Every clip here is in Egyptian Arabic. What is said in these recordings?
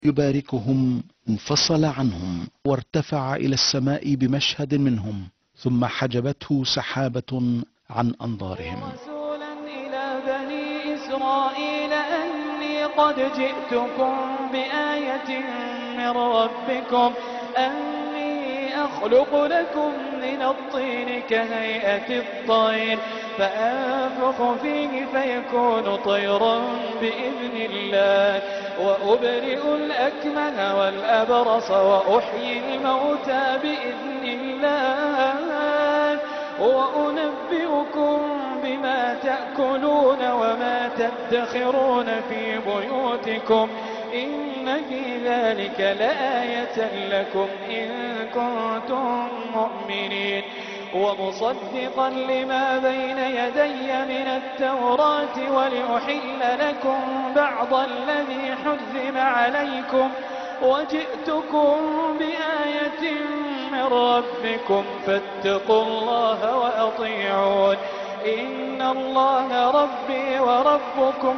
يباركهم انفصل عنهم وارتفع إلى السماء بمشهد منهم ثم حجبته سحابة عن أنظارهم رسولا إلى بني إسرائيل أني قد جئتكم بآية من ربكم أني أخلق لكم من الطين كهيئة الطير فأنفخ فيه فيكون طيرا بإذن الله وأبرئ الأكمه والأبرص وأحيي الموتى بإذن الله وأنبئكم بما تأكلون وما تدخرون في بيوتكم إن في ذلك لآية لكم إن كنتم مؤمنين ومصدقا لما بين يدي من التوراة ولأحل لكم بعض الذي حرم عليكم وجئتكم بآية من ربكم فاتقوا الله وأطيعون إن الله ربي وربكم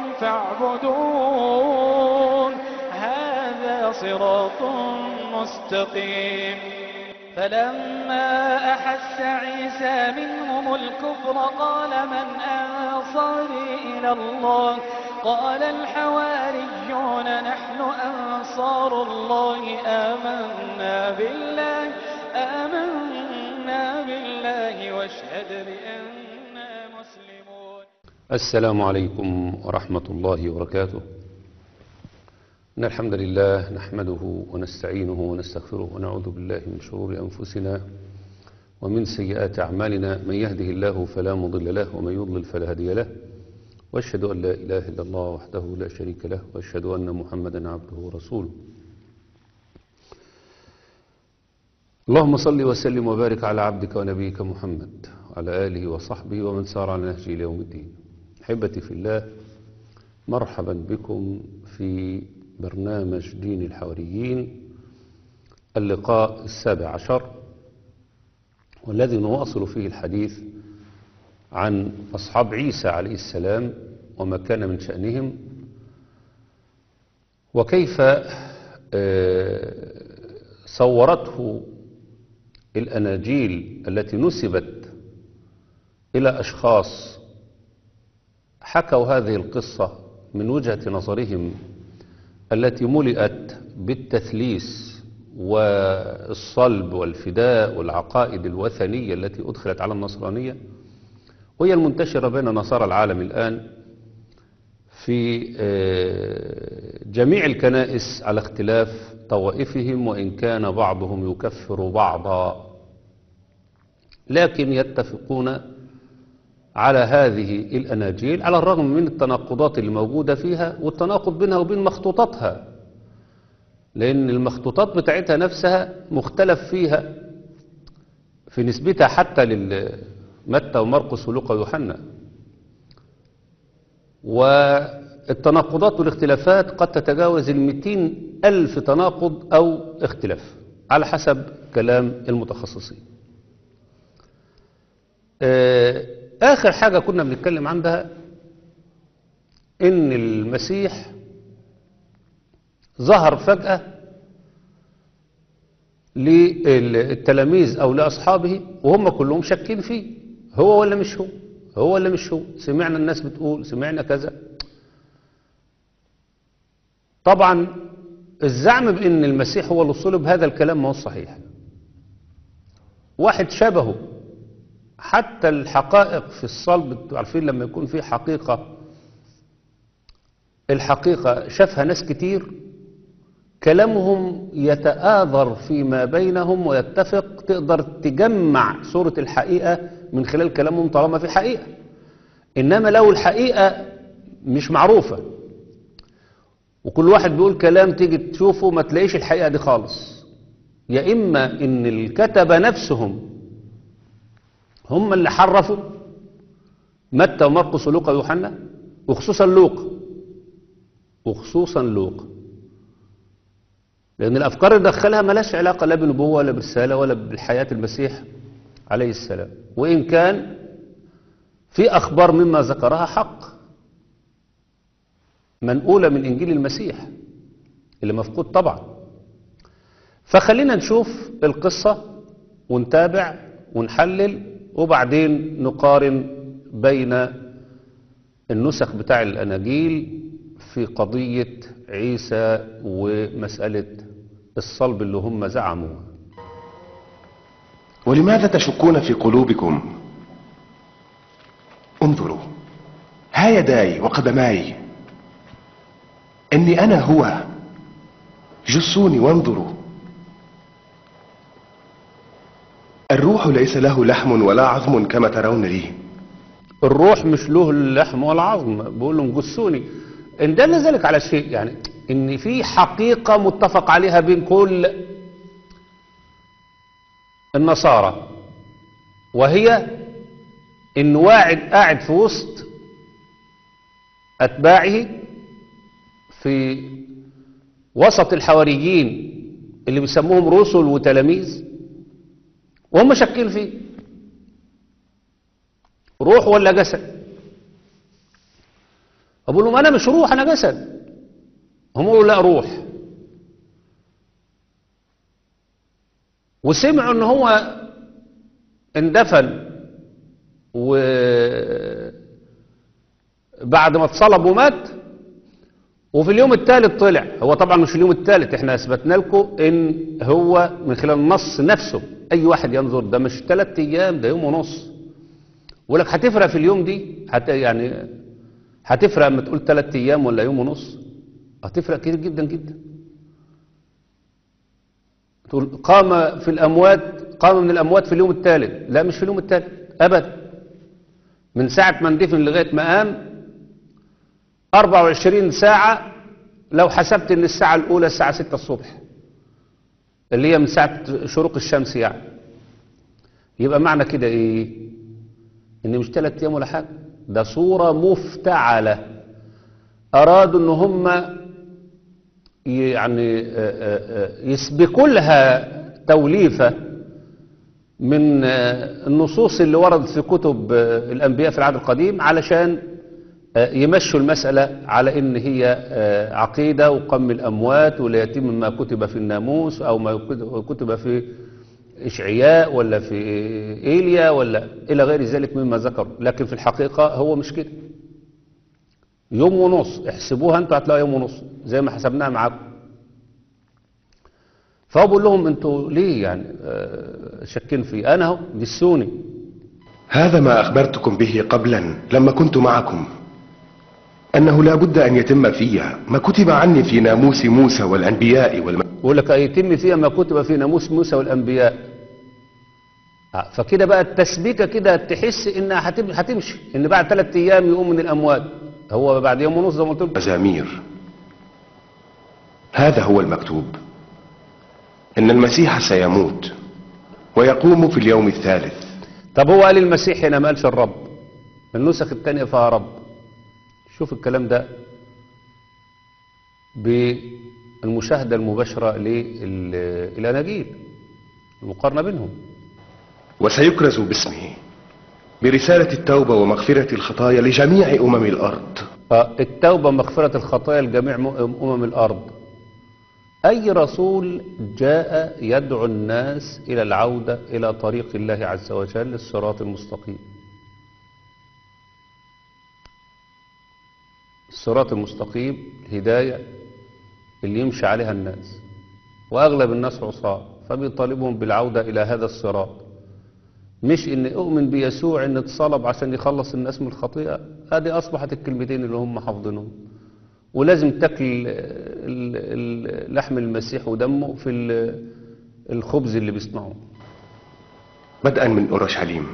فاعبدون هذا صراط مستقيم فلما أحس عيسى منهم الكفر قال من أنصاري إلى الله قال الحواريون نحن أنصار الله آمنا بالله آمنا بالله واشهد بأننا مسلمون السلام عليكم ورحمة الله وبركاته إن الحمد لله نحمده ونستعينه ونستغفره ونعوذ بالله من شرور أنفسنا ومن سيئات أعمالنا من يهده الله فلا مضل له ومن يضلل فلا هادي له وأشهد أن لا إله إلا الله وحده لا شريك له وأشهد أن محمدا عبده ورسوله اللهم صل وسلم وبارك على عبدك ونبيك محمد وعلى آله وصحبه ومن سار على نهجه إلى يوم الدين أحبتي في الله مرحبا بكم في برنامج دين الحواريين اللقاء السابع عشر والذي نواصل فيه الحديث عن أصحاب عيسى عليه السلام وما كان من شأنهم وكيف صورته الأناجيل التي نسبت إلى أشخاص حكوا هذه القصة من وجهة نظرهم التي ملئت بالتثليس والصلب والفداء والعقائد الوثنية التي أدخلت على النصرانية وهي المنتشرة بين نصارى العالم الآن في جميع الكنائس على اختلاف طوائفهم وإن كان بعضهم يكفر بعضا لكن يتفقون على هذه الأناجيل على الرغم من التناقضات الموجودة فيها والتناقض بينها وبين مخطوطاتها لأن المخطوطات بتاعتها نفسها مختلف فيها في نسبتها حتى لمتى ومرقس ولوقا ويوحنا والتناقضات والاختلافات قد تتجاوز المئتين ألف تناقض أو اختلاف على حسب كلام المتخصصين آخر حاجة كنا بنتكلم عنها إن المسيح ظهر فجأة للتلاميذ أو لأصحابه وهم كلهم شاكين فيه هو ولا مش هو هو ولا مش هو سمعنا الناس بتقول سمعنا كذا طبعا الزعم بأن المسيح هو اللي صلب هذا الكلام ما هو صحيح واحد شبهه حتى الحقائق في الصلب عارفين لما يكون في حقيقة الحقيقة شافها ناس كتير كلامهم يتآذر فيما بينهم ويتفق تقدر تجمع صورة الحقيقة من خلال كلامهم طالما في حقيقة إنما لو الحقيقة مش معروفة وكل واحد بيقول كلام تيجي تشوفه ما تلاقيش الحقيقة دي خالص يا إما إن الكتبة نفسهم هم اللي حرفوا متى ومرقس ولوقا ويوحنا وخصوصا لوقا وخصوصا لوقا لأن الأفكار اللي دخلها ملاش علاقة لا بنبوة ولا برسالة ولا بالحياة المسيح عليه السلام وإن كان في أخبار مما ذكرها حق منقولة من إنجيل المسيح اللي مفقود طبعا فخلينا نشوف القصة ونتابع ونحلل وبعدين نقارن بين النسخ بتاع الأناجيل في قضية عيسى ومسألة الصلب اللي هم زعموه ولماذا تشكون في قلوبكم انظروا ها يداي وقدماي اني انا هو جسوني وانظروا الروح ليس له لحم ولا عظم كما ترون لي الروح مش له اللحم ولا عظم بقول لهم جسوني ان دل ذلك على شيء يعني ان في حقيقة متفق عليها بين كل النصارى وهي ان واحد قاعد في وسط اتباعه في وسط الحواريين اللي بيسموهم رسل وتلاميذ وهم شاكين فيه روح ولا جسد اقول لهم انا مش روح انا جسد هم يقولوا لا روح وسمعوا ان هو اندفن و بعد ما اتصلب ومات وفي اليوم الثالث طلع هو طبعا مش اليوم الثالث احنا اثبتنا لكم ان هو من خلال النص نفسه اي واحد ينظر ده مش ثلاث ايام ده يوم ونص يقول لك هتفرق في اليوم دي هت يعني هتفرق اما تقول ثلاث ايام ولا يوم ونص هتفرق كتير جدا جدا تقول قام في الاموات قام من الاموات في اليوم الثالث لا مش في اليوم الثالث ابدا من ساعه ما اندفن لغايه ما قام 24 ساعه لو حسبت ان الساعه الاولى الساعه 6 الصبح اللي هي من ساعه شروق الشمس يعني يبقى معنى كده ايه ان مش ثلاث ايام ولا حاجه ده صوره مفتعله ارادوا ان هم يعني آه، آه، آه، يسبقوا لها توليفه من آه، النصوص اللي وردت في كتب آه، الانبياء في العهد القديم علشان آه، يمشوا المسألة على ان هي آه، عقيدة وقم الاموات ولا يتم ما كتب في الناموس او ما كتب في اشعياء ولا في ايليا ولا الى غير ذلك مما ذكر لكن في الحقيقة هو مش كده يوم ونص احسبوها انتوا هتلاقوا يوم ونص زي ما حسبناها معاكم فهو بقول لهم انتوا ليه يعني آه، شاكين في انا اهو جسوني هذا ما اخبرتكم به قبلا لما كنت معكم انه لا بد ان يتم في ما كتب عني في ناموس موسى والانبياء والم... يقول لك يتم فيها ما كتب في ناموس موسى والانبياء آه، فكده بقى التسبيكه كده تحس انها هتم- هتمشي ان بعد ثلاث ايام يقوم من الاموات هو بعد يوم ونص زي ما قلت لكم مزامير هذا هو المكتوب ان المسيح سيموت ويقوم في اليوم الثالث طب هو قال المسيح هنا ما قالش الرب النسخ الثانيه فيها رب شوف الكلام ده بالمشاهده المباشره للاناجيل المقارنه بينهم وسيكرز باسمه برسالة التوبة ومغفرة الخطايا لجميع أمم الأرض التوبة مغفرة الخطايا لجميع م- أمم الأرض أي رسول جاء يدعو الناس إلى العودة إلى طريق الله عز وجل الصراط المستقيم الصراط المستقيم الهداية اللي يمشي عليها الناس وأغلب الناس عصاة فبيطالبهم بالعودة إلى هذا الصراط مش ان اؤمن بيسوع ان اتصلب عشان يخلص الناس من الخطيئة ادي اصبحت الكلمتين اللي هم حافظينهم ولازم تاكل ال- ال- لحم المسيح ودمه في ال- الخبز اللي بيصنعوه بدءا من أورشليم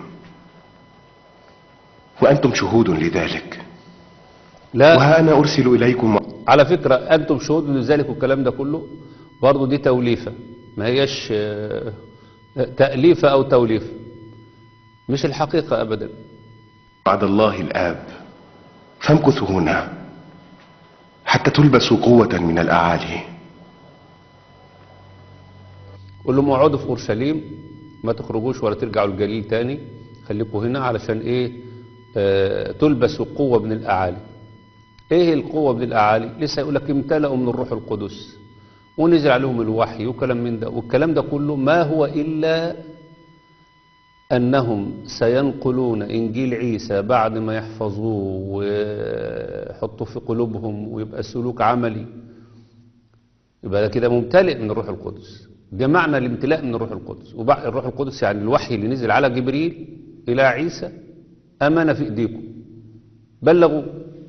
وأنتم شهود لذلك لا وها أنا أرسل إليكم على فكرة أنتم شهود لذلك والكلام ده كله برضو دي توليفة ما هيش آه، تأليفة أو توليفة مش الحقيقة أبدا بعد الله الآب فامكثوا هنا حتى تلبسوا قوة من الأعالي قول لهم اقعدوا في أورشليم ما تخرجوش ولا ترجعوا الجليل تاني خليكوا هنا علشان إيه آه تلبسوا قوة من الأعالي إيه القوة من الأعالي لسه يقول لك امتلأوا من الروح القدس ونزل عليهم الوحي وكلام من ده والكلام ده كله ما هو إلا أنهم سينقلون إنجيل عيسى بعد ما يحفظوه ويحطوه في قلوبهم ويبقى سلوك عملي يبقى ده كده ممتلئ من الروح القدس ده معنى الامتلاء من الروح القدس وبعد الروح القدس يعني الوحي اللي نزل على جبريل إلى عيسى أمانة في إيديكم بلغوا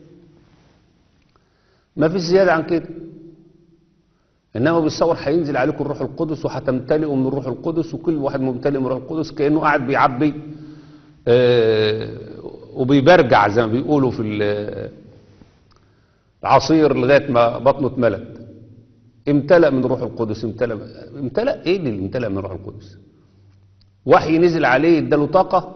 ما فيش زيادة عن كده إنما بيتصور هينزل عليكم الروح القدس وهتمتلئوا من الروح القدس وكل واحد ممتلئ من الروح القدس كأنه قاعد بيعبي آه وبيبرجع زي ما بيقولوا في ال- العصير لغاية ما بطنه اتملت امتلأ من الروح القدس امتلأ امتلأ ايه اللي امتلأ من الروح القدس وحي نزل عليه اداله طاقة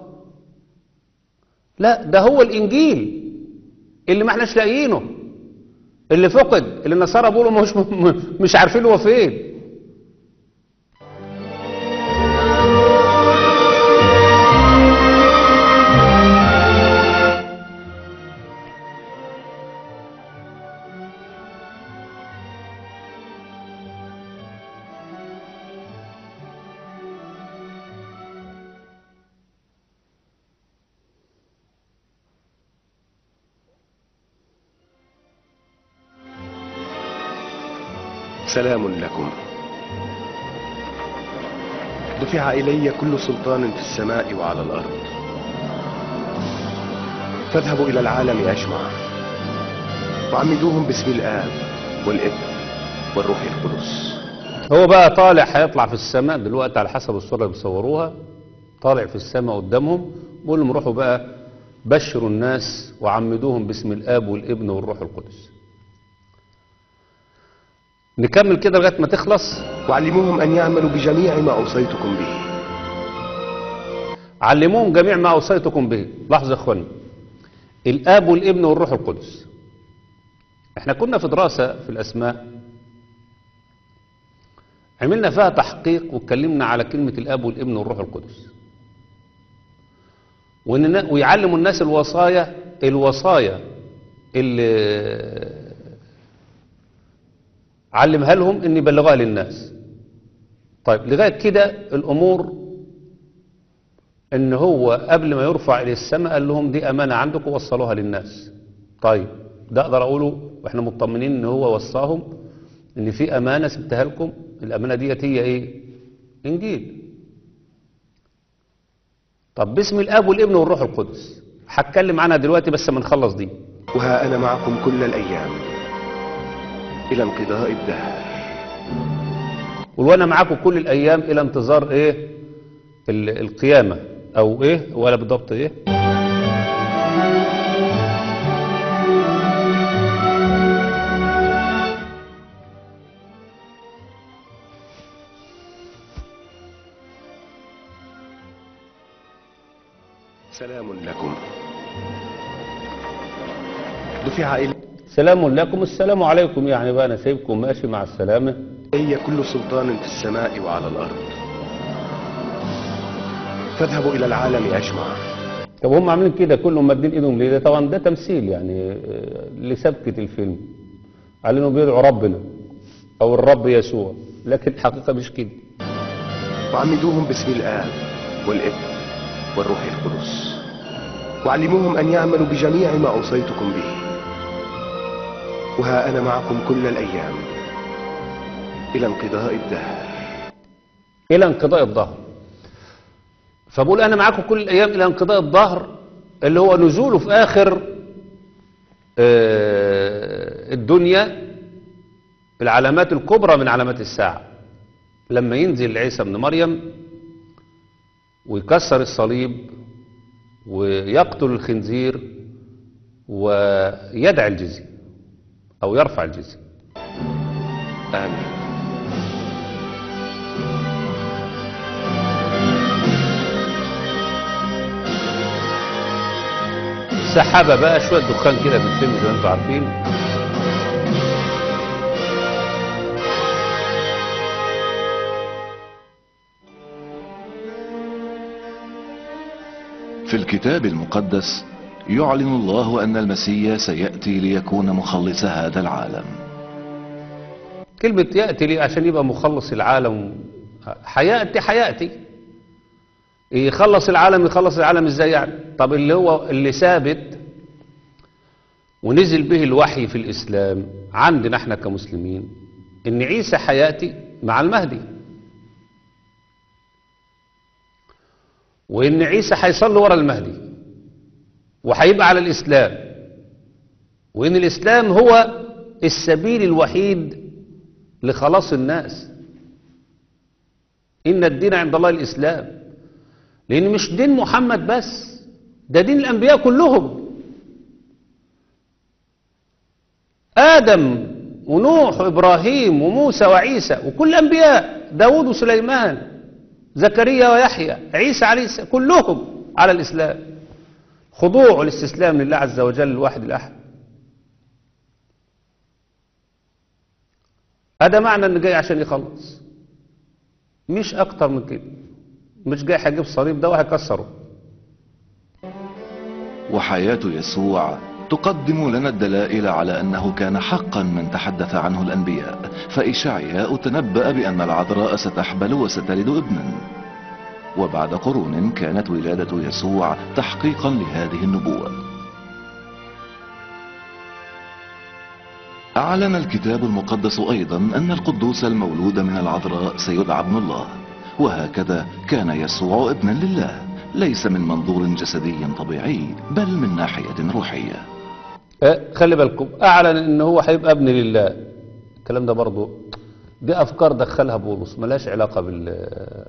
لا ده هو الانجيل اللي ما احناش لاقيينه اللي فقد اللي النصارى بيقولوا مش مش عارفين هو فين سلام لكم دفع إلي كل سلطان في السماء وعلى الأرض فاذهبوا إلى العالم أجمع وعمدوهم باسم الآب والابن والروح القدس هو بقى طالع هيطلع في السماء دلوقتي على حسب الصورة اللي بيصوروها طالع في السماء قدامهم بيقول لهم روحوا بقى بشروا الناس وعمدوهم باسم الآب والابن والروح القدس نكمل كده لغاية ما تخلص وعلموهم أن يعملوا بجميع ما أوصيتكم به علموهم جميع ما أوصيتكم به لحظة يا اخواني الآب والابن والروح القدس احنا كنا في دراسة في الأسماء عملنا فيها تحقيق واتكلمنا على كلمة الآب والابن والروح القدس وإن ويعلموا الناس الوصايا الوصايا اللي علمها لهم ان يبلغوها للناس طيب لغاية كده الأمور ان هو قبل ما يرفع الى السماء قال لهم دي امانة عندكم وصلوها للناس طيب ده اقدر اقوله واحنا مطمنين ان هو وصاهم ان في امانة سبتها لكم الامانة ديت هي ايه انجيل طب باسم الاب والابن والروح القدس هتكلم عنها دلوقتي بس ما نخلص دي وها أنا معكم كل الأيام إلى انقضاء الدهر وانا معاكم كل الايام الى انتظار ايه ال- القيامة او ايه ولا بالضبط ايه سلام لكم دفع إلي سلام لكم السلام عليكم يعني بقى انا سايبكم ماشي مع السلامة كل سلطان في السماء وعلى الأرض فاذهبوا إلى العالم أجمع طب هم عاملين كده كلهم مادين ايدهم ليه ده طبعا ده تمثيل يعني آه، لسبكة الفيلم على انه بيدعوا ربنا او الرب يسوع لكن الحقيقة مش كده وعمدوهم باسم الآب والابن والروح القدس وعلموهم أن يعملوا بجميع ما أوصيتكم به وها أنا معكم كل الأيام إلى انقضاء الدهر الى انقضاء الظهر فبقول انا معاكم كل الايام الى انقضاء الظهر اللي هو نزوله في اخر آه، الدنيا العلامات الكبرى من علامات الساعة لما ينزل عيسى ابن مريم ويكسر الصليب ويقتل الخنزير ويدعي الجزية او يرفع الجزية آمين سحابة بقى شوية دخان كده في الفيلم زي ما انتم عارفين في الكتاب المقدس يعلن الله أن المسيح سيأتي ليكون مخلص هذا العالم كلمة يأتي ليه عشان يبقى مخلص العالم حياتي حياتي يخلص العالم يخلص العالم ازاي يعني طب اللي هو اللي ثابت ونزل به الوحي في الإسلام عندنا احنا كمسلمين ان عيسى حياتي مع المهدي وان عيسى هيصلي ورا المهدي وهيبقى على الإسلام وان الإسلام هو السبيل الوحيد لخلاص الناس إن الدين عند الله الإسلام لأن مش دين محمد بس ده دين الأنبياء كلهم آدم ونوح وإبراهيم وموسى وعيسى وكل الأنبياء داود وسليمان زكريا ويحيى عيسى عليه السلام كلهم على الإسلام خضوع والاستسلام لله عز وجل الواحد الأحد هذا معنى ان جاي عشان يخلص مش اكتر من كده مش جاي هيجيب صليب ده وهيكسره وحياة يسوع تقدم لنا الدلائل على أنه كان حقا من تحدث عنه الأنبياء فإشعياء تنبأ بأن العذراء ستحبل وستلد ابنا وبعد قرون كانت ولادة يسوع تحقيقا لهذه النبوة أعلن الكتاب المقدس أيضا أن القدوس المولود من العذراء سيدعى ابن الله وهكذا كان يسوع ابنا لله ليس من منظور جسدي طبيعي بل من ناحية روحية أه، خلي بالكم اعلن ان هو هيبقى ابن لله الكلام ده برضو دي افكار دخلها بولس ملاش علاقه بال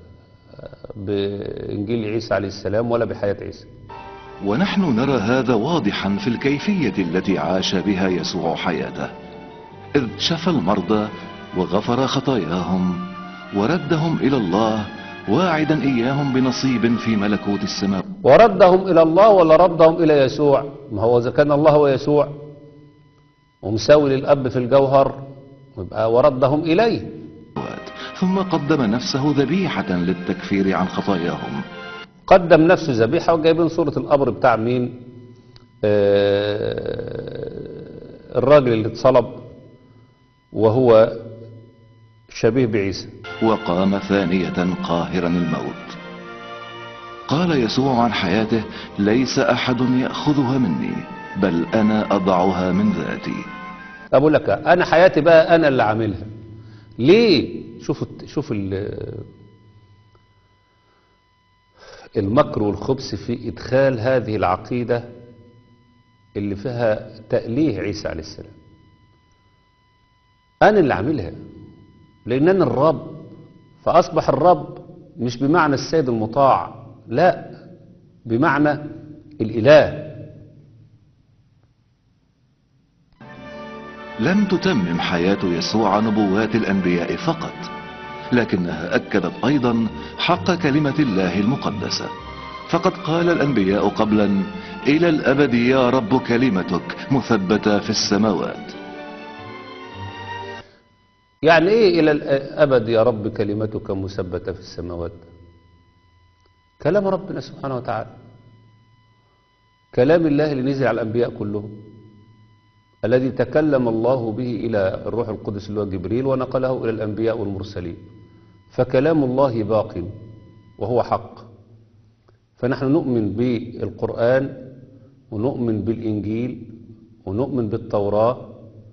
بانجيل عيسى عليه السلام ولا بحياه عيسى ونحن نرى هذا واضحا في الكيفية التي عاش بها يسوع حياته إذ شفى المرضى وغفر خطاياهم وردهم إلى الله واعدا إياهم بنصيب في ملكوت السماء وردهم الى الله ولا ردهم الى يسوع ما هو اذا كان الله هو يسوع ومساوي للاب في الجوهر يبقى وردهم اليه ثم قدم نفسه ذبيحة للتكفير عن خطاياهم قدم نفسه ذبيحه وجايبين صوره القبر بتاع مين آه الراجل اللي اتصلب وهو شبيه بعيسى وقام ثانية قاهرا الموت قال يسوع عن حياته ليس أحد يأخذها مني بل أنا أضعها من ذاتي اقول لك انا حياتي بقى انا اللي عاملها ليه شوف شوف ال- المكر والخبث في ادخال هذه العقيده اللي فيها تأليه عيسى عليه السلام انا اللي عاملها لان انا الرب فاصبح الرب مش بمعنى السيد المطاع لا بمعنى الاله لم تتمم حياة يسوع نبوات الأنبياء فقط لكنها أكدت أيضا حق كلمة الله المقدسة فقد قال الأنبياء قبلا إلى الأبد يا رب كلمتك مثبتة في السماوات يعني ايه الى الابد يا رب كلمتك مثبته في السماوات كلام ربنا سبحانه وتعالى كلام الله اللي نزل على الانبياء كلهم الذي تكلم الله به الى الروح القدس اللي هو جبريل ونقله الى الانبياء والمرسلين فكلام الله باق وهو حق فنحن نؤمن بالقران ونؤمن بالانجيل ونؤمن بالتوراه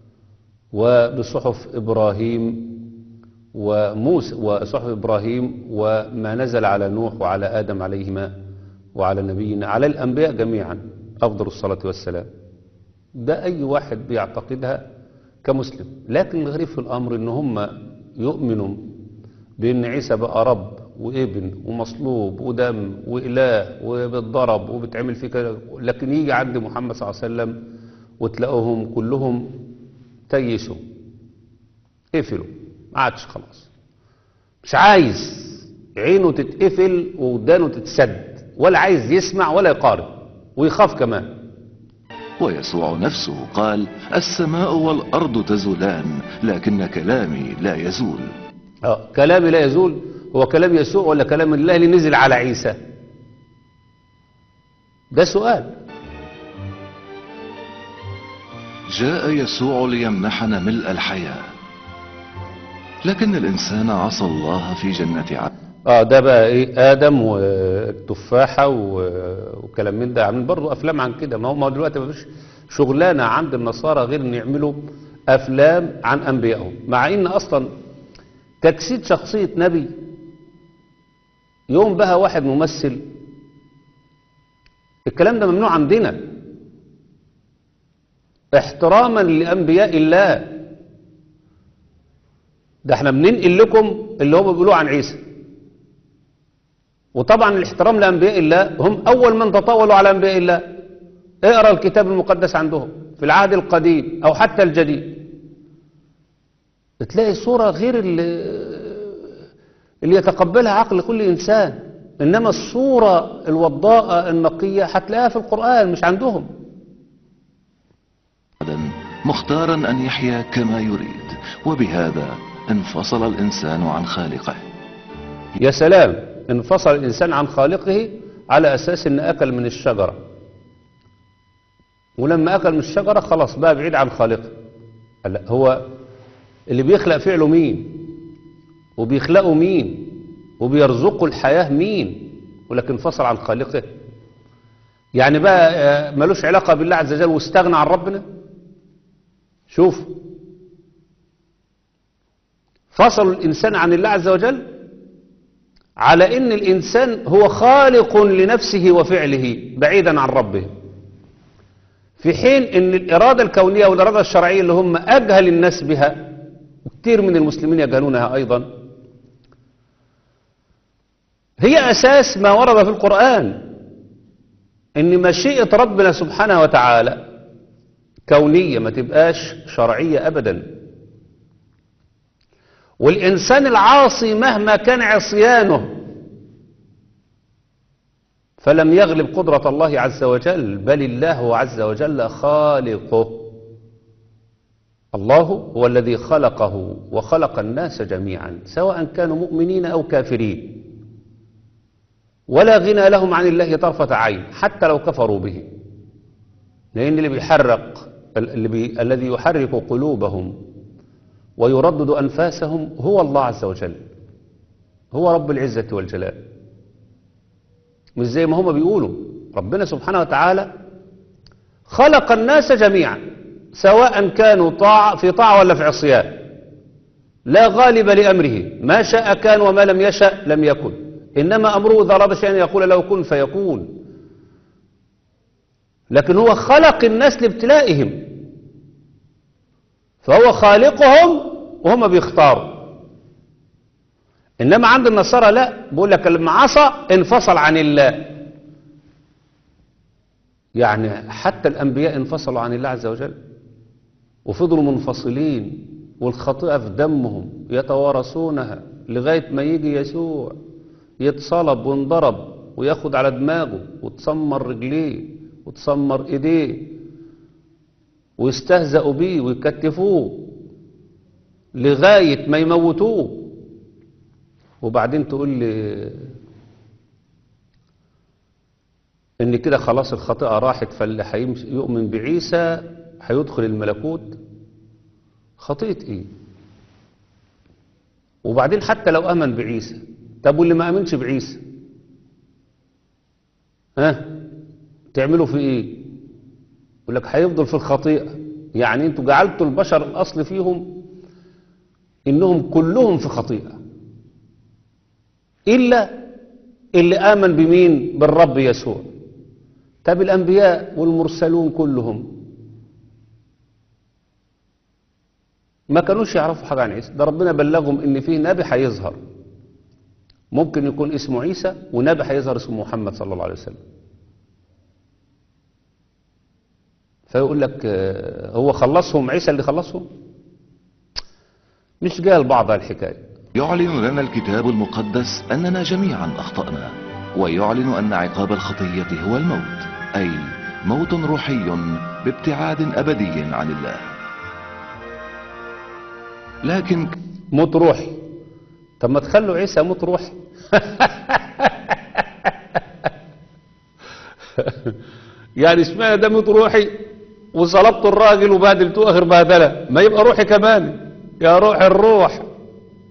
وبصحف إبراهيم وموسى وصحف إبراهيم وما نزل على نوح وعلى آدم عليهما وعلى نبينا على الأنبياء جميعا أفضل الصلاة والسلام ده أي واحد بيعتقدها كمسلم لكن الغريب في الأمر إن هم يؤمنوا بأن عيسى بقى رب وابن ومصلوب ودم وإله وبتضرب وبتعمل فيه كده لكن يجي عند محمد صلى الله عليه وسلم وتلاقوهم كلهم تيسوا قفلوا ما عادش خلاص مش عايز عينه تتقفل ودانه تتسد ولا عايز يسمع ولا يقارب ويخاف كمان ويسوع نفسه قال السماء والأرض تزولان لكن كلامي لا يزول اه كلامي لا يزول هو كلام يسوع ولا كلام الله اللي نزل على عيسى ده سؤال جاء يسوع ليمنحنا ملء الحياة لكن الإنسان عصى الله في جنة عدن اه ده بقى ايه ادم والتفاحه و- وكلام من ده عاملين برضه افلام عن كده ما هو ما هو دلوقتي ما فيش شغلانه عند النصارى غير ان يعملوا افلام عن انبيائهم مع ان اصلا تجسيد شخصيه نبي يوم بقى واحد ممثل الكلام ده ممنوع عندنا احتراما لانبياء الله ده احنا بننقل لكم اللي هم بيقولوه عن عيسى وطبعا الاحترام لانبياء الله هم اول من تطاولوا على انبياء الله اقرا الكتاب المقدس عندهم في العهد القديم او حتى الجديد تلاقي صوره غير اللي, اللي يتقبلها عقل كل انسان انما الصوره الوضاءه النقيه هتلاقيها في القران مش عندهم مختارا أن يحيا كما يريد وبهذا انفصل الإنسان عن خالقه يا سلام انفصل الإنسان عن خالقه على أساس أن أكل من الشجرة ولما أكل من الشجرة خلاص بقى بعيد عن خالقه لا هو اللي بيخلق فعله مين وبيخلقه مين وبيرزقه الحياة مين ولكن انفصل عن خالقه يعني بقى آه، ملوش علاقة بالله عز وجل واستغنى عن ربنا شوف فصل الإنسان عن الله عز وجل على ان الانسان هو خالق لنفسه وفعله بعيدا عن ربه في حين ان الاراده الكونيه والاراده الشرعيه اللي هم اجهل الناس بها وكثير من المسلمين يجهلونها ايضا هي اساس ما ورد في القران ان مشيئه ربنا سبحانه وتعالى كونيه ما تبقاش شرعيه ابدا والإنسان العاصي مهما كان عصيانه فلم يغلب قدرة الله عز وجل بل الله عز وجل خالقه الله هو الذي خلقه وخلق الناس جميعا سواء كانوا مؤمنين أو كافرين ولا غنى لهم عن الله طرفة عين حتى لو كفروا به لأن اللي بيحرق اللي بي الذي يحرك قلوبهم ويردد أنفاسهم هو الله عز وجل هو رب العزة والجلال مش زي ما هما بيقولوا ربنا سبحانه وتعالى خلق الناس جميعا سواء كانوا طاعة في طاعة ولا في عصيان لا غالب لأمره ما شاء كان وما لم يشأ لم يكن إنما أمره إذا أراد شيئا يقول له كن فيكون لكن هو خلق الناس لابتلائهم فهو خالقهم وهم بيختاروا انما عند النصارى لا بيقول لك لما عصى انفصل عن الله يعني حتى الانبياء انفصلوا عن الله عز وجل وفضلوا منفصلين والخطيئه في دمهم يتوارثونها لغايه ما يجي يسوع يتصلب وانضرب وياخد على دماغه وتسمر رجليه وتسمر ايديه ويستهزأوا بيه ويكتفوه لغاية ما يموتوه وبعدين تقول لي ان كده خلاص الخطيئة راحت فاللي هيمشي- يؤمن بعيسى هيدخل الملكوت خطيئة ايه وبعدين حتى لو امن بعيسى طب واللي ما امنش بعيسى ها تعملوا في ايه يقول لك هيفضل في الخطيئة يعني انتوا جعلتوا البشر الاصل فيهم انهم كلهم في خطيئة الا اللي امن بمين بالرب يسوع طب الانبياء والمرسلون كلهم ما كانوش يعرفوا حاجة عن عيسى ده ربنا بلغهم ان فيه نبي هيظهر ممكن يكون اسمه عيسى ونبي هيظهر اسمه محمد صلى الله عليه وسلم فيقول لك آه، هو خلصهم عيسى اللي خلصهم مش جاء البعض على الحكاية يعلن لنا الكتاب المقدس أننا جميعا أخطأنا ويعلن أن عقاب الخطية هو الموت أي موت روحي بابتعاد أبدي عن الله لكن موت روحي طب ما تخلوا عيسى موت روحي يعني اشمعنى ده موت روحي وصلبت الراجل وبهدلتوه اخر بهدله ما يبقى روحي كمان يا روح الروح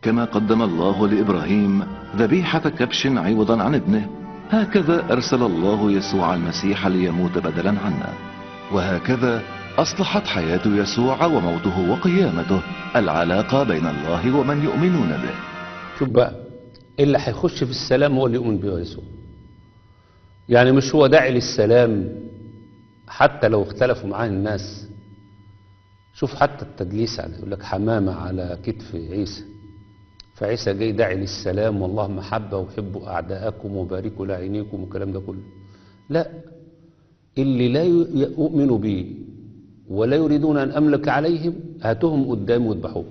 كما قدم الله لإبراهيم ذبيحة كبش عوضا عن ابنه هكذا أرسل الله يسوع المسيح ليموت بدلا عنا وهكذا أصلحت حياة يسوع وموته وقيامته العلاقة بين الله ومن يؤمنون به شوف بقى اللي هيخش في السلام هو اللي يؤمن به يسوع يعني مش هو داعي للسلام حتى لو اختلفوا معاه الناس شوف حتى التدليس على يقول لك حمامة على كتف عيسى فعيسى جاي داعي للسلام والله محبة وحبوا أعداءكم وباركوا لعينيكم والكلام ده كله لا اللي لا ي- يؤمنوا بي ولا يريدون أن أملك عليهم هاتهم قدامي واذبحوهم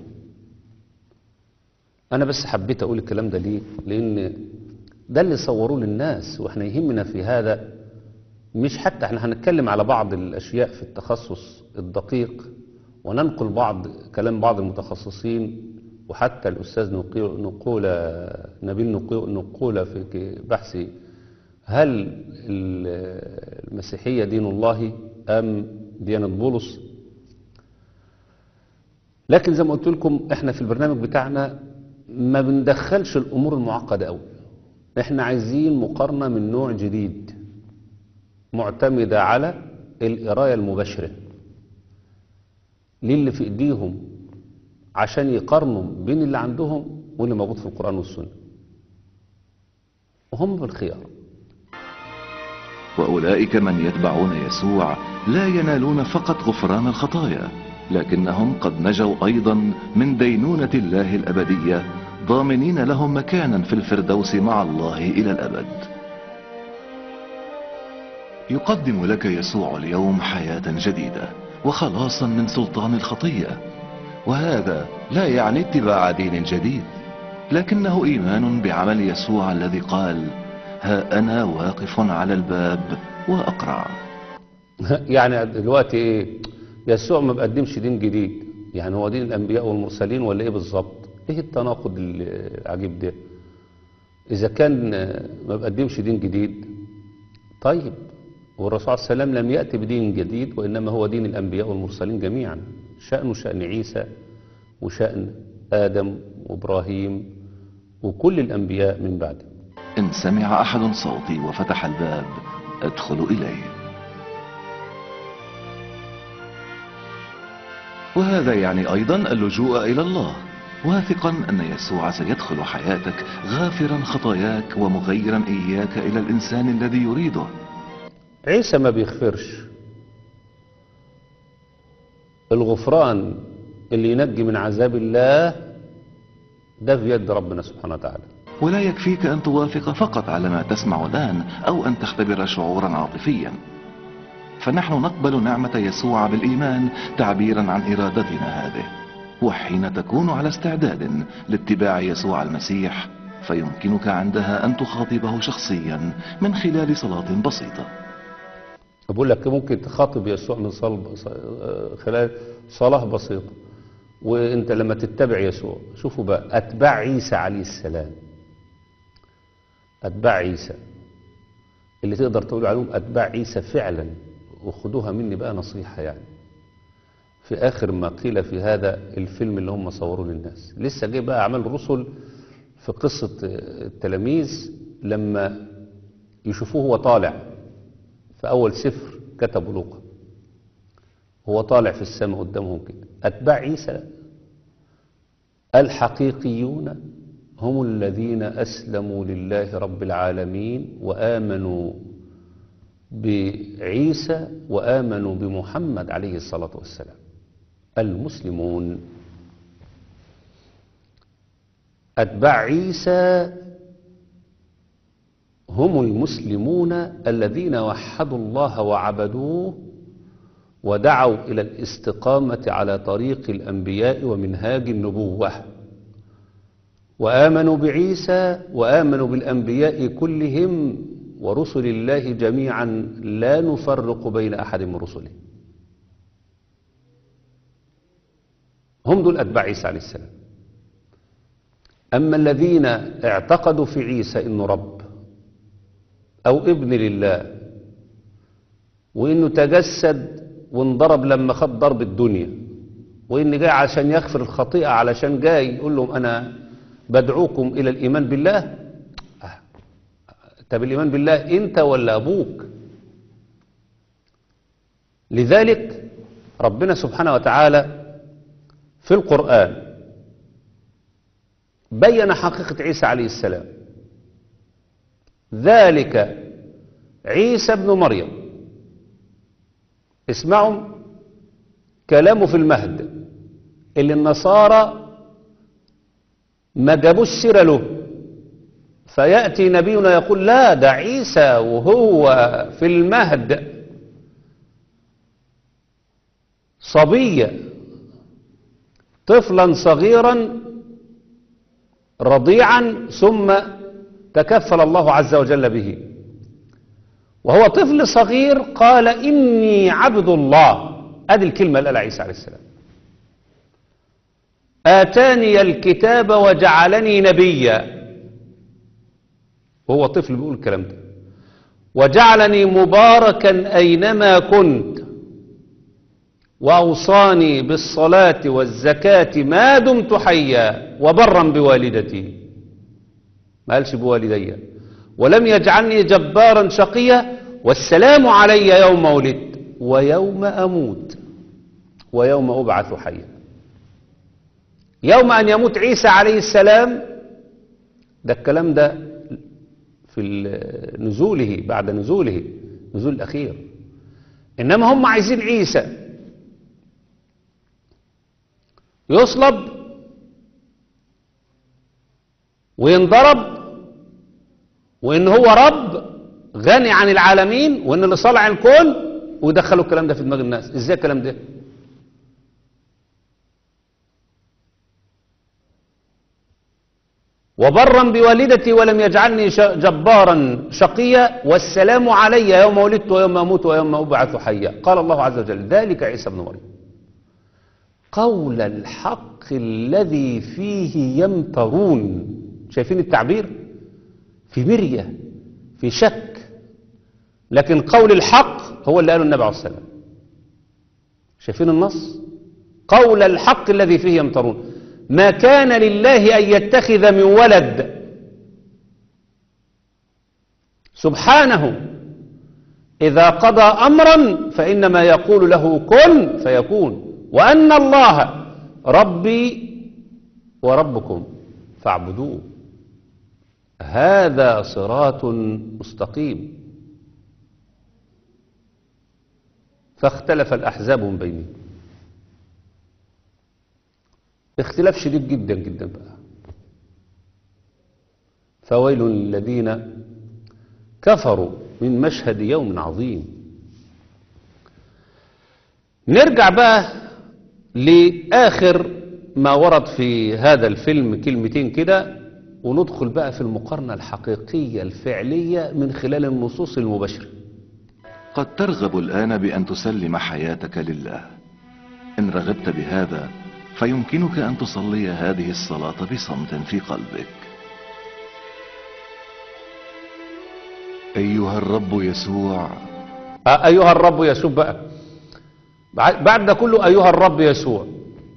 أنا بس حبيت أقول الكلام ده ليه لأن ده اللي صوروه للناس وإحنا يهمنا في هذا مش حتى احنا هنتكلم على بعض الأشياء في التخصص الدقيق وننقل بعض كلام بعض المتخصصين وحتى الأستاذ نقي- نقولة نبيل نقي- نقولة في ك- بحث هل ال- المسيحية دين الله أم ديانة بولس لكن زي ما قلت لكم احنا في البرنامج بتاعنا ما بندخلش الأمور المعقدة أوي احنا عايزين مقارنة من نوع جديد معتمدة على القراية المباشرة للي في ايديهم عشان يقارنوا بين اللي عندهم واللي موجود في القرآن والسنة وهم بالخيار وأولئك من يتبعون يسوع لا ينالون فقط غفران الخطايا لكنهم قد نجوا أيضا من دينونة الله الأبدية ضامنين لهم مكانا في الفردوس مع الله إلى الأبد يقدم لك يسوع اليوم حياة جديدة وخلاصا من سلطان الخطية وهذا لا يعني اتباع دين جديد لكنه إيمان بعمل يسوع الذي قال ها أنا واقف على الباب وأقرع يعني دلوقتي ايه يسوع ما بقدمش دين جديد يعني هو دين الانبياء والمرسلين ولا ايه بالظبط ايه التناقض العجيب ده اذا كان ما بقدمش دين جديد طيب والرسول صلى الله عليه وسلم لم يأتي بدين جديد وإنما هو دين الأنبياء والمرسلين جميعا شأنه شأن عيسى وشأن آدم وإبراهيم وكل الأنبياء من بعده إن سمع أحد صوتي وفتح الباب أدخل إليه وهذا يعني أيضا اللجوء إلى الله واثقا أن يسوع سيدخل حياتك غافرا خطاياك ومغيرا إياك إلى الإنسان الذي يريده عيسى ما بيغفرش الغفران اللي ينجي من عذاب الله ده في يد ربنا سبحانه وتعالى ولا يكفيك أن توافق فقط على ما تسمع الآن أو أن تختبر شعورا عاطفيا فنحن نقبل نعمة يسوع بالإيمان تعبيرا عن إرادتنا هذه وحين تكون على استعداد لاتباع يسوع المسيح فيمكنك عندها أن تخاطبه شخصيا من خلال صلاة بسيطة بقول لك ممكن تخاطب يسوع من صلب خلال صلاة بسيطة وانت لما تتبع يسوع شوفوا بقى اتباع عيسى عليه السلام اتباع عيسى اللي تقدر تقول عليهم اتباع عيسى فعلا وخدوها مني بقى نصيحة يعني في اخر ما قيل في هذا الفيلم اللي هم صوروه للناس لسه جاي بقى اعمال الرسل في قصة التلاميذ لما يشوفوه هو طالع في أول سفر كتبوا لوقا هو طالع في السماء قدامهم كده أتباع عيسى الحقيقيون هم الذين أسلموا لله رب العالمين وآمنوا بعيسى وآمنوا بمحمد عليه الصلاة والسلام المسلمون أتباع عيسى هم المسلمون الذين وحدوا الله وعبدوه ودعوا إلى الاستقامة على طريق الأنبياء ومنهاج النبوة وآمنوا بعيسى وآمنوا بالأنبياء كلهم ورسل الله جميعا لا نفرق بين أحد من رسله هم دول أتباع عيسى عليه السلام أما الذين اعتقدوا في عيسى إنه رب أو ابن لله وإنه تجسد وانضرب لما خد ضرب الدنيا وإن جاي عشان يغفر الخطيئة علشان جاي يقول لهم أنا بدعوكم إلى الإيمان بالله آه. طب الإيمان بالله أنت ولا أبوك لذلك ربنا سبحانه وتعالى في القرآن بين حقيقة عيسى عليه السلام ذلك عيسى ابن مريم اسمعوا كلامه في المهد اللي النصارى ما جابوش سيرة له فيأتي نبينا يقول لا ده عيسى وهو في المهد صبية طفلا صغيرا رضيعا ثم تكفل الله عز وجل به وهو طفل صغير قال إني عبد الله أدي الكلمة اللي قالها عيسى عليه السلام آتاني الكتاب وجعلني نبيا وهو طفل بيقول الكلام ده وجعلني مباركا أينما كنت وأوصاني بالصلاة والزكاة ما دمت حيا وبرا بوالدتي ما قالش بوالدي ولم يجعلني جبارا شقيا والسلام علي يوم ولدت ويوم أموت ويوم أبعث حيا يوم أن يموت عيسى عليه السلام ده الكلام ده في ال- نزوله بعد نزوله نزول الأخير إنما هم عايزين عيسى يصلب وينضرب وإن هو رب غني عن العالمين وإن اللي صالع الكون ويدخلوا الكلام ده في دماغ الناس إزاي الكلام ده وبرا بوالدتي ولم يجعلني ش- جبارا شقيا والسلام علي يوم ولدت ويوم اموت ويوم ابعث حيا قال الله عز وجل ذلك عيسى ابن مريم قول الحق الذي فيه يمترون شايفين التعبير في مرية في شك لكن قول الحق هو اللي قاله النبي عليه الصلاة والسلام شايفين النص قول الحق الذي فيه يمترون ما كان لله أن يتخذ من ولد سبحانه إذا قضى أمرا فإنما يقول له كن فيكون وأن الله ربي وربكم فاعبدوه هذا صراط مستقيم فاختلف الأحزاب من بينهم اختلاف شديد جدا جدا بقى فويل للذين كفروا من مشهد يوم عظيم نرجع بقى لآخر ما ورد في هذا الفيلم كلمتين كده وندخل بقى في المقارنة الحقيقية الفعلية من خلال النصوص المباشرة قد ترغب الآن بأن تسلم حياتك لله إن رغبت بهذا فيمكنك أن تصلي هذه الصلاة بصمت في قلبك أيها الرب يسوع آه، أيها الرب يسوع بقى بع- بعد ده كله أيها الرب يسوع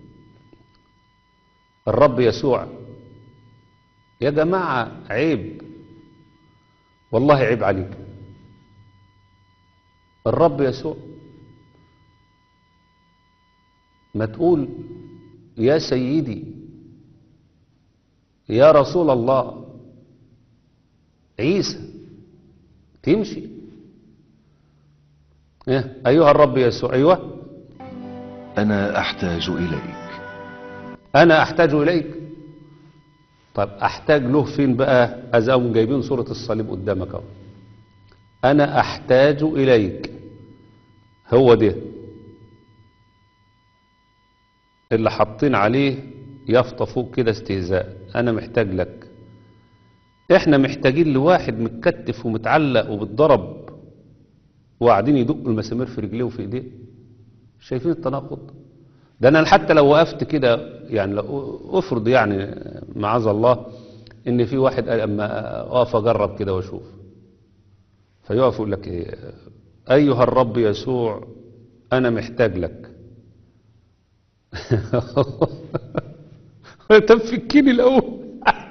الرب يسوع يا جماعة عيب والله عيب عليك الرب يسوع ما تقول يا سيدي يا رسول الله عيسى تمشي إيه؟ أيها الرب يسوع أيوه أنا أحتاج إليك أنا أحتاج إليك طب أحتاج له فين بقى أزاهم جايبين صورة الصليب قدامك أهو أنا أحتاج إليك هو ده اللي حاطين عليه يافطة فوق كده استهزاء أنا محتاج لك إحنا محتاجين لواحد متكتف ومتعلق وبتضرب وقاعدين يدقوا المسامير في رجليه وفي ايديه شايفين التناقض ده انا حتى لو وقفت كده يعني لو افرض يعني معاذ الله ان في واحد قال اما اقف اجرب كده واشوف فيقف يقول لك ايه ايها الرب يسوع انا محتاج لك طب فكني الاول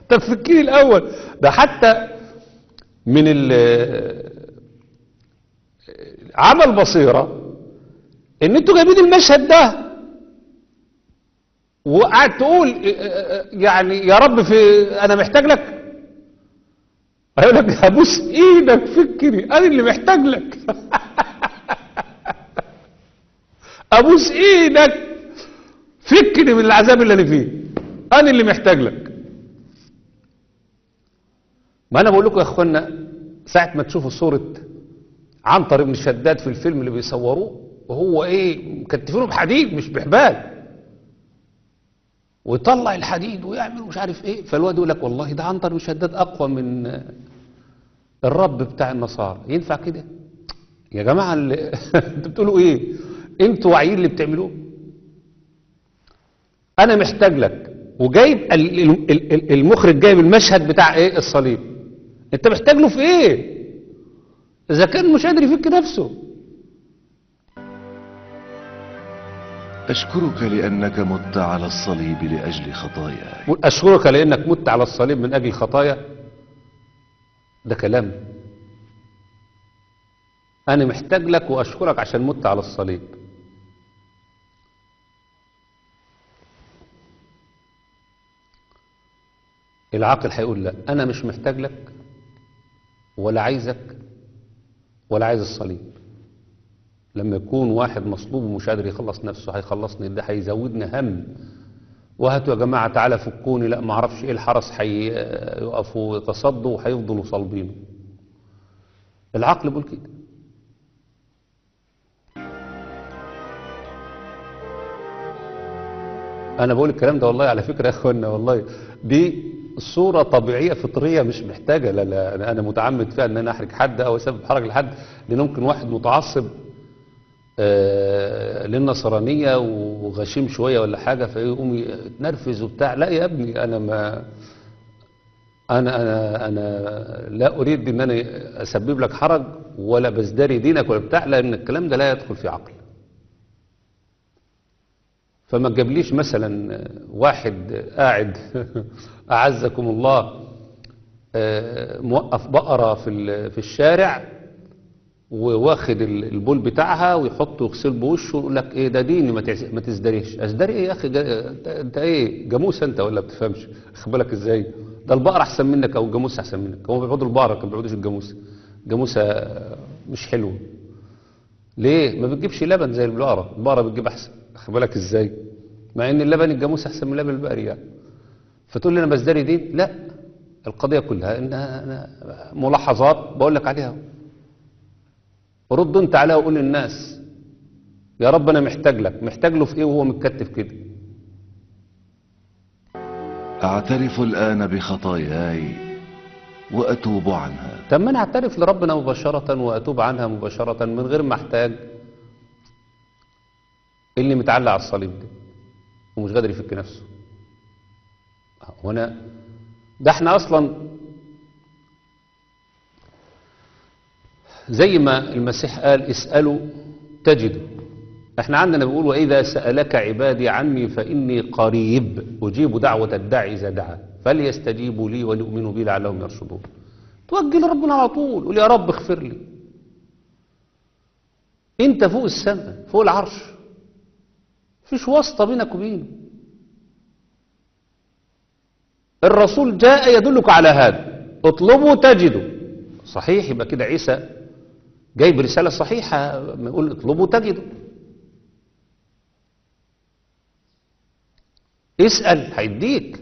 طب فكري الاول ده حتى من ال- عمل بصيره ان انتوا جايبين المشهد ده وقعد تقول يعني يا رب في انا محتاج لك هيقول لك هبوس ايدك فكري انا اللي محتاج لك ابوس ايدك فكني من العذاب اللي انا فيه انا اللي محتاج لك ما انا بقول لكم يا اخوانا ساعه ما تشوفوا صوره عنتر بن شداد في الفيلم اللي بيصوروه وهو ايه مكتفينه بحديد مش بحبال ويطلع الحديد ويعمل مش عارف ايه فالواد يقول لك والله ده عنتر بن شداد اقوى من الرب بتاع النصارى ينفع كده يا جماعه اللي انتوا بتقولوا ايه انتوا واعيين اللي بتعملوه انا محتاج لك وجايب ال- ال- ال- المخرج جايب المشهد بتاع ايه الصليب انت محتاج له في ايه اذا كان مش قادر يفك نفسه أشكرك لأنك مت على الصليب لأجل خطاياي يقول اشكرك لانك مت على الصليب من اجل خطايا ده كلام انا محتاج لك واشكرك عشان مت على الصليب العاقل هيقول لا انا مش محتاج لك ولا عايزك ولا عايز الصليب لما يكون واحد مصلوب ومش قادر يخلص نفسه هيخلصني ده هيزودني هم وهاتوا يا جماعة تعالى فكوني لا ما اعرفش ايه الحرس هيقفوا يتصدوا وهيفضلوا صلبينه العقل بيقول كده انا بقول الكلام ده والله على فكرة يا اخوانا والله دي صورة طبيعية فطرية مش محتاجة لا لا أنا- انا متعمد فيها ان انا احرج حد او اسبب حرج لحد لان ممكن واحد متعصب آه، للنصرانية وغشيم شوية ولا حاجة فيقوم يتنرفز وبتاع لا يا ابني أنا ما أنا أنا أنا لا أريد إن أنا أسبب لك حرج ولا بزدري دينك ولا بتاع لأن الكلام ده لا يدخل في عقل فما تجيبليش مثلا واحد قاعد أعزكم الله آه، موقف بقرة في ال- في الشارع وواخد ال- البول بتاعها ويحطه يغسل بوشه ويقول لك ايه ده ديني ما تعز- ما تزدريش ازدري ايه يا اخي جا- انت انت ايه جاموس انت ولا بتفهمش خد بالك ازاي ده البقره احسن منك او الجاموس احسن منك هم بيعبدوا البقره كانوا بيعبدوش الجاموس جاموسه مش حلوه ليه ما بتجيبش لبن زي البقره البقره بتجيب احسن خد بالك ازاي مع ان اللبن الجاموس احسن من لبن البقري يعني فتقول لي انا بزدري دين لا القضيه كلها انها أنا ملاحظات بقول لك عليها رد انت عليها وقول للناس يا رب انا محتاج لك محتاج له في ايه وهو متكتف كده أعترف الآن بخطاياي وأتوب عنها طب ما انا اعترف لربنا مباشرة واتوب عنها مباشرة من غير ما احتاج اللي متعلق على الصليب ده ومش قادر يفك نفسه هنا ده احنا اصلا زي ما المسيح قال اسألوا تجدوا احنا عندنا بيقول واذا سألك عبادي عني فاني قريب اجيب دعوة الداعي اذا دعا فليستجيبوا لي وليؤمنوا بي لعلهم يرشدون توجه لربنا على طول قول يا رب اغفر لي انت فوق السماء فوق العرش مفيش واسطة بينك وبينه الرسول جاء يدلك على هذا اطلبوا تجدوا صحيح يبقى كده عيسى جايب رسالة صحيحة ما يقول اطلبوا تجدوا اسأل هيديك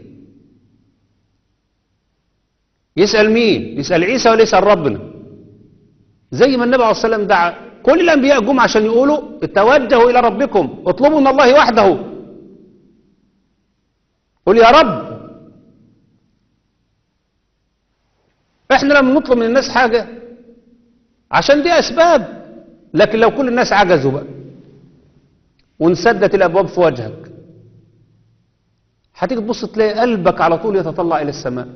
يسأل مين يسأل عيسى ولا يسأل ربنا زي ما النبي عليه الصلاة والسلام دعا كل الأنبياء جم عشان يقولوا توجهوا إلى ربكم اطلبوا من الله وحده قل يا رب احنا لما نطلب من الناس حاجة عشان دي أسباب لكن لو كل الناس عجزوا بقى وانسدت الأبواب في وجهك هتيجي تبص تلاقي قلبك على طول يتطلع إلى السماء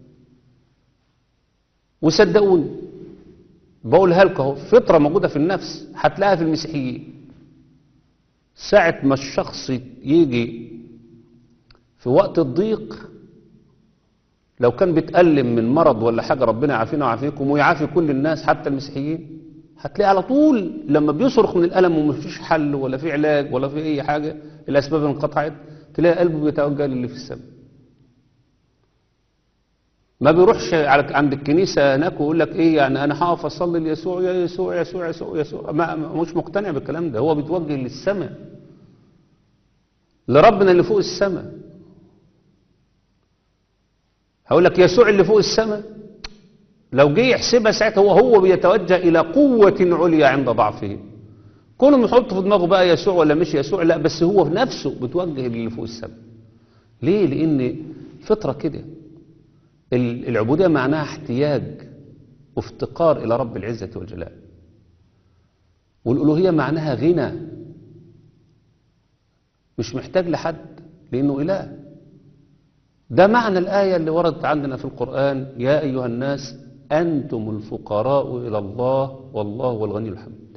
وصدقوني بقولها لكم اهو فطره موجوده في النفس هتلاقيها في المسيحيين ساعه ما الشخص يجي في وقت الضيق لو كان بيتألم من مرض ولا حاجة ربنا يعافينا ويعافيكم ويعافي كل الناس حتى المسيحيين هتلاقي على طول لما بيصرخ من الألم ومفيش حل ولا في علاج ولا في أي حاجة الأسباب انقطعت تلاقي قلبه بيتوجه للي في السماء ما بيروحش على عند الكنيسة هناك ويقول لك ايه يعني انا هقف اصلي ليسوع يا يسوع يسوع يسوع يسوع ما ما- مش مقتنع بالكلام ده هو بيتوجه للسماء لربنا اللي فوق السماء هقول لك يسوع اللي فوق السماء لو جه يحسبها ساعتها هو هو بيتوجه الى قوة عليا عند ضعفه كلهم يحطوا في دماغه بقى يسوع ولا مش يسوع لا بس هو في نفسه بتوجه للي فوق السماء ليه لان فطرة كده ال- العبودية معناها احتياج وافتقار إلى رب العزة والجلال والألوهية معناها غنى مش محتاج لحد لأنه إله ده معنى الآية اللي وردت عندنا في القرآن يا أيها الناس أنتم الفقراء إلى الله والله هو الغني الحميد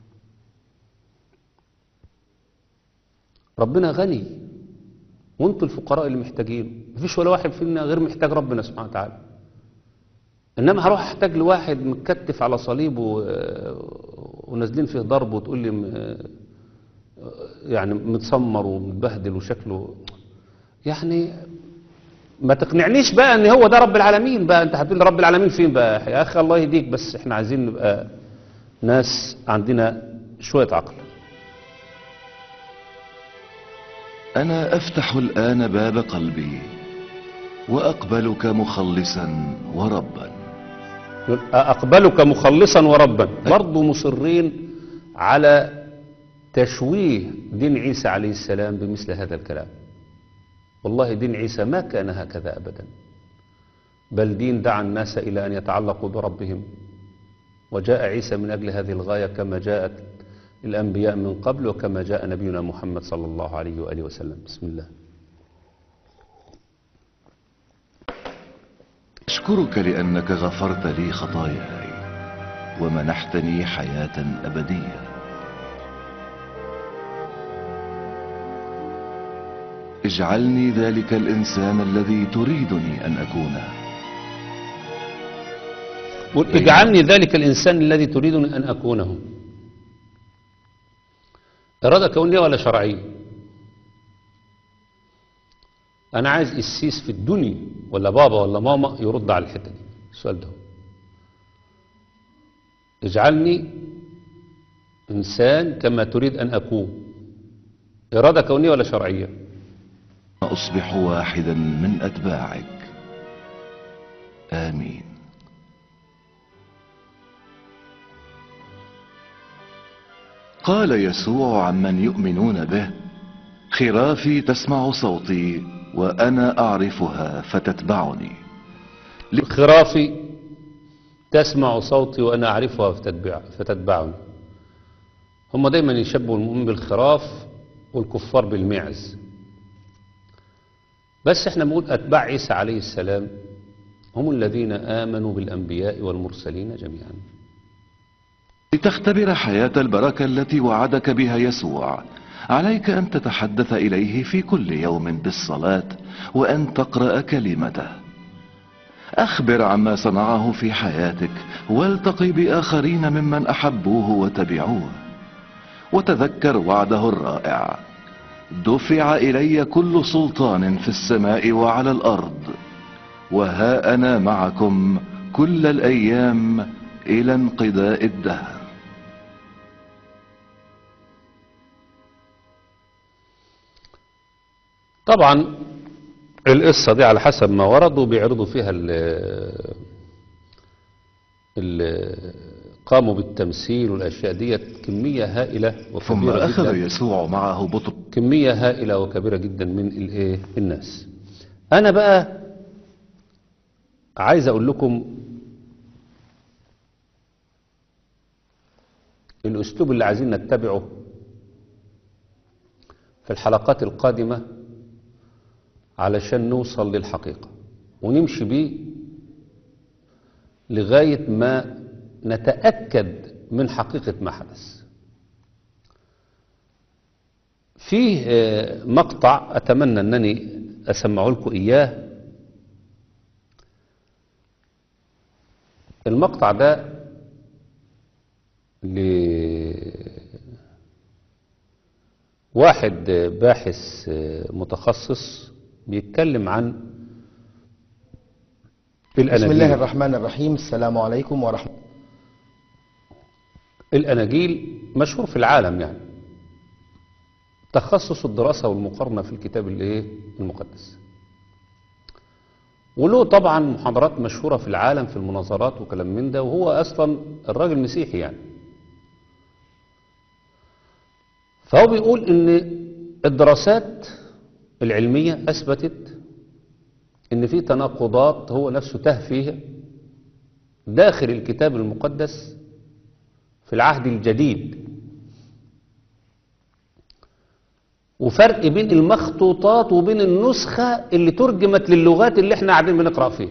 ربنا غني وانتوا الفقراء اللي محتاجين مفيش ولا واحد فينا غير محتاج ربنا سبحانه وتعالى انما هروح احتاج لواحد متكتف على صليب و... ونازلين فيه ضرب وتقول لي م- يعني متسمر ومتبهدل وشكله يعني ما تقنعنيش بقى ان هو ده رب العالمين بقى انت هتقول لي رب العالمين فين بقى يا اخي الله يهديك بس احنا عايزين نبقى ناس عندنا شوية عقل أنا أفتح الآن باب قلبي وأقبلك مخلصا وربا يقول أقبلك مخلصا وربا برضه مصرين على تشويه دين عيسى عليه السلام بمثل هذا الكلام والله دين عيسى ما كان هكذا أبدا بل دين دعا الناس إلى أن يتعلقوا بربهم وجاء عيسى من أجل هذه الغاية كما جاءت الأنبياء من قبل وكما جاء نبينا محمد صلى الله عليه وآله وسلم بسم الله أشكرك لأنك غفرت لي خطاياي ومنحتني حياة أبدية اجعلني ذلك الإنسان الذي تريدني أن أكونه قل اجعلني ذلك الإنسان الذي تريدني أن أكونه إرادة كونية ولا شرعية أنا عايز قسيس في الدنيا ولا بابا ولا ماما يرد على الحتة دي السؤال ده اجعلني إنسان كما تريد أن أكون إرادة كونية ولا شرعية أصبح واحدا من أتباعك آمين قال يسوع عمن يؤمنون به خرافي تسمع صوتي وأنا أعرفها فتتبعني خرافي تسمع صوتي وأنا أعرفها فتتبع فتتبعني هم دايما يشبهوا المؤمن بالخراف والكفار بالمعز بس احنا بنقول أتباع عيسى عليه السلام هم الذين آمنوا بالأنبياء والمرسلين جميعا لتختبر حياة البركة التي وعدك بها يسوع عليك أن تتحدث إليه في كل يوم بالصلاة وأن تقرأ كلمته أخبر عما صنعه في حياتك والتقي بآخرين ممن أحبوه وتبعوه وتذكر وعده الرائع دفع إلي كل سلطان في السماء وعلى الأرض وها أنا معكم كل الأيام إلى انقضاء الدهر طبعا القصة دي على حسب ما وردوا بيعرضوا فيها ال ال قاموا بالتمثيل والأشياء ديت كمية هائلة ثم وكبيرة أخذ جدا يسوع معه بطرس كمية هائلة وكبيرة جدا من الايه الناس أنا بقى عايز أقول لكم الأسلوب اللي عايزين نتبعه في الحلقات القادمة علشان نوصل للحقيقة ونمشي بيه لغاية ما نتأكد من حقيقة ما حدث فيه آه، مقطع أتمنى أنني أسمع لكم إياه المقطع ده لواحد باحث متخصص بيتكلم عن بسم الأناجيل الله الرحمن الرحيم السلام عليكم ورحمة الأناجيل مشهور في العالم يعني تخصص الدراسة والمقارنة في الكتاب الايه المقدس وله طبعا محاضرات مشهورة في العالم في المناظرات وكلام من ده وهو أصلا الراجل مسيحي يعني فهو بيقول إن الدراسات العلمية أثبتت إن في تناقضات هو نفسه تاه فيها داخل الكتاب المقدس في العهد الجديد وفرق بين المخطوطات وبين النسخة اللي ترجمت للغات اللي احنا قاعدين بنقرأ فيها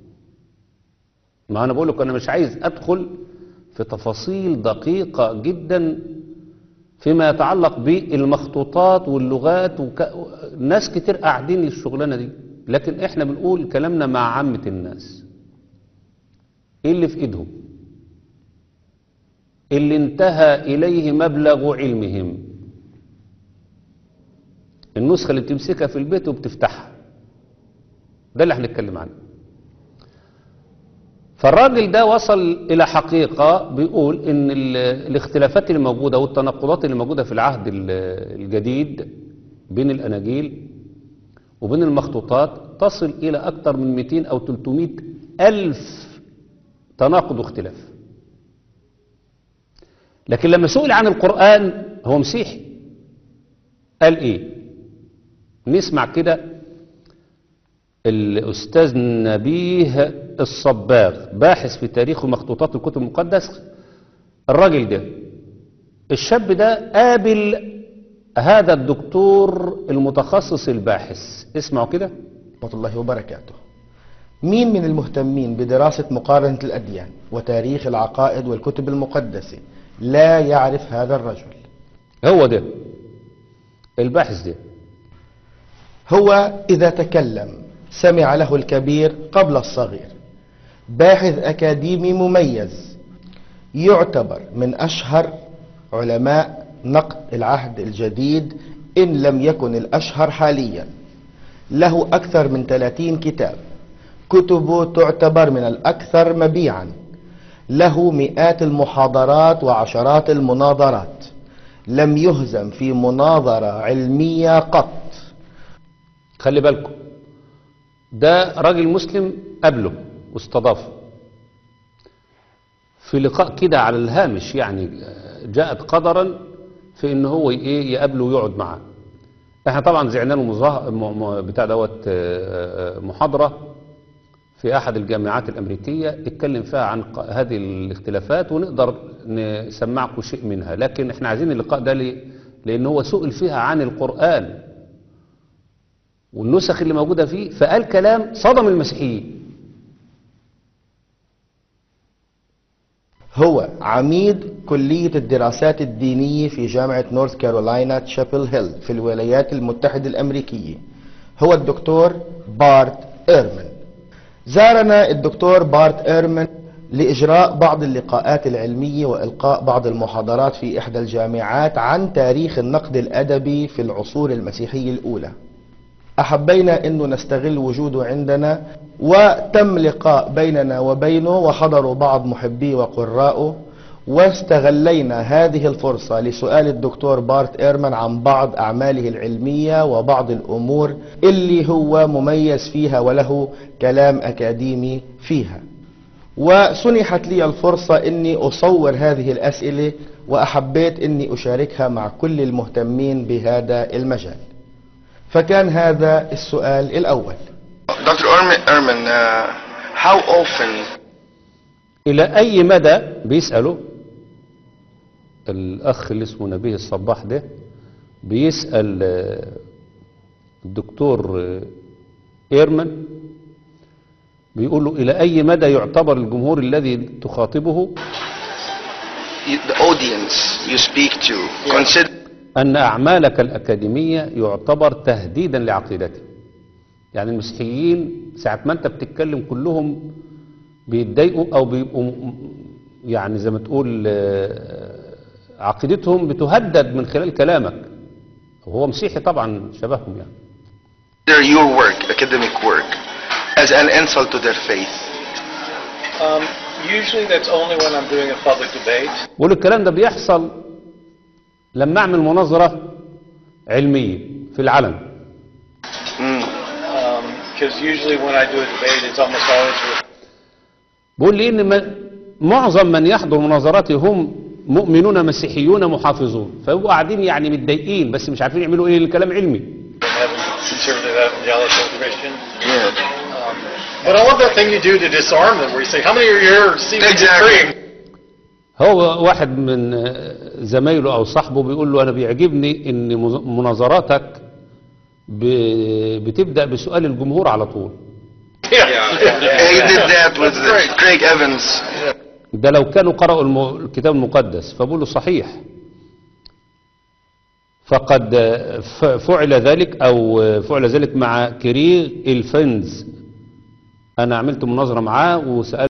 ما انا بقول لك انا مش عايز ادخل في تفاصيل دقيقة جدا فيما يتعلق بالمخطوطات واللغات وك... ناس كتير قاعدين الشغلانة دي لكن احنا بنقول كلامنا مع عامة الناس ايه اللي في ايدهم اللي انتهى اليه مبلغ علمهم النسخة اللي بتمسكها في البيت وبتفتحها ده اللي هنتكلم عنه فالراجل ده وصل إلى حقيقة بيقول إن ال- الاختلافات اللي موجودة والتناقضات اللي موجودة في العهد ال- الجديد بين الأناجيل وبين المخطوطات تصل إلى أكثر من 200 أو 300 ألف تناقض واختلاف لكن لما سئل عن القرآن هو مسيحي قال إيه نسمع كده الأستاذ نبيه الصباغ باحث في تاريخ ومخطوطات الكتب المقدس الراجل ده الشاب ده قابل هذا الدكتور المتخصص الباحث اسمعوا كده ورحمة الله وبركاته مين من المهتمين بدراسة مقارنة الأديان وتاريخ العقائد والكتب المقدسة لا يعرف هذا الرجل هو ده الباحث ده هو إذا تكلم سمع له الكبير قبل الصغير باحث أكاديمي مميز يعتبر من أشهر علماء نقد العهد الجديد إن لم يكن الأشهر حاليا له أكثر من 30 كتاب كتبه تعتبر من الأكثر مبيعا له مئات المحاضرات وعشرات المناظرات لم يهزم في مناظرة علمية قط خلي بالكم ده راجل مسلم قبله واستضافه في لقاء كده على الهامش يعني جاءت قدرا في ان هو ايه يقابله ويقعد معاه احنا طبعا زعنا له مظاه- م- م- بتاع دوت آه، آه، محاضره في احد الجامعات الامريكيه اتكلم فيها عن ق- هذه الاختلافات ونقدر نسمعكم شيء منها لكن احنا عايزين اللقاء ده ليه لان هو سئل فيها عن القران والنسخ اللي موجودة فيه فقال كلام صدم المسيحيين هو عميد كلية الدراسات الدينية في جامعة نورث كارولاينا تشابل هيل في الولايات المتحدة الأمريكية هو الدكتور بارت إيرمن زارنا الدكتور بارت إيرمن لإجراء بعض اللقاءات العلمية وإلقاء بعض المحاضرات في إحدى الجامعات عن تاريخ النقد الأدبي في العصور المسيحية الأولى أحبينا أنه نستغل وجوده عندنا وتم لقاء بيننا وبينه وحضروا بعض محبيه وقراءه واستغلينا هذه الفرصة لسؤال الدكتور بارت إيرمان عن بعض أعماله العلمية وبعض الأمور اللي هو مميز فيها وله كلام أكاديمي فيها وسنحت لي الفرصة أني أصور هذه الأسئلة وأحبيت أني أشاركها مع كل المهتمين بهذا المجال فكان هذا السؤال الأول Dr. Erman, Erman uh, how often إلى أي مدى بيسأله الأخ اللي اسمه نبيه الصباح ده بيسأل آه، الدكتور آه، إيرمان بيقول له إلى أي مدى يعتبر الجمهور الذي تخاطبه you, the audience you speak to consider أن أعمالك الأكاديمية يعتبر تهديدا لعقيدته يعني المسيحيين ساعة ما أنت بتتكلم كلهم بيتضايقوا او بيبقوا م- يعني زي ما تقول آه، عقيدتهم بتهدد من خلال كلامك وهو مسيحي طبعا شبههم يعني Consider your work, academic work, as an insult to their faith. Um, usually that's only when I'm doing a public debate. بقول الكلام ده بيحصل لما اعمل مناظرة علمية في العلن Because usually when I do a debate, it's almost always with بقول لي ان ما- معظم من يحضر مناظراتي هم مؤمنون مسيحيون محافظون فيبقوا قاعدين يعني متضايقين بس مش عارفين يعملوا eيه الكلام علمي evan- conservative evangelical Christian. Yeah. But I love that thing you do to disarm them, where you say, "How many of you here see me Exactly. dream?" هو واحد من آه، زمايله او صاحبه بيقول له انا بيعجبني ان مز- مناظراتك ب- بتبدأ بسؤال الجمهور على طول Yeah, he did that with uh, Craig Evans. ده لو كانوا قرأوا الم- الكتاب المقدس فبقول له صحيح فقد آه، ف- فعل ذلك او آه، فعل ذلك مع كريغ الفنز انا عملت مناظرة معاه وسألت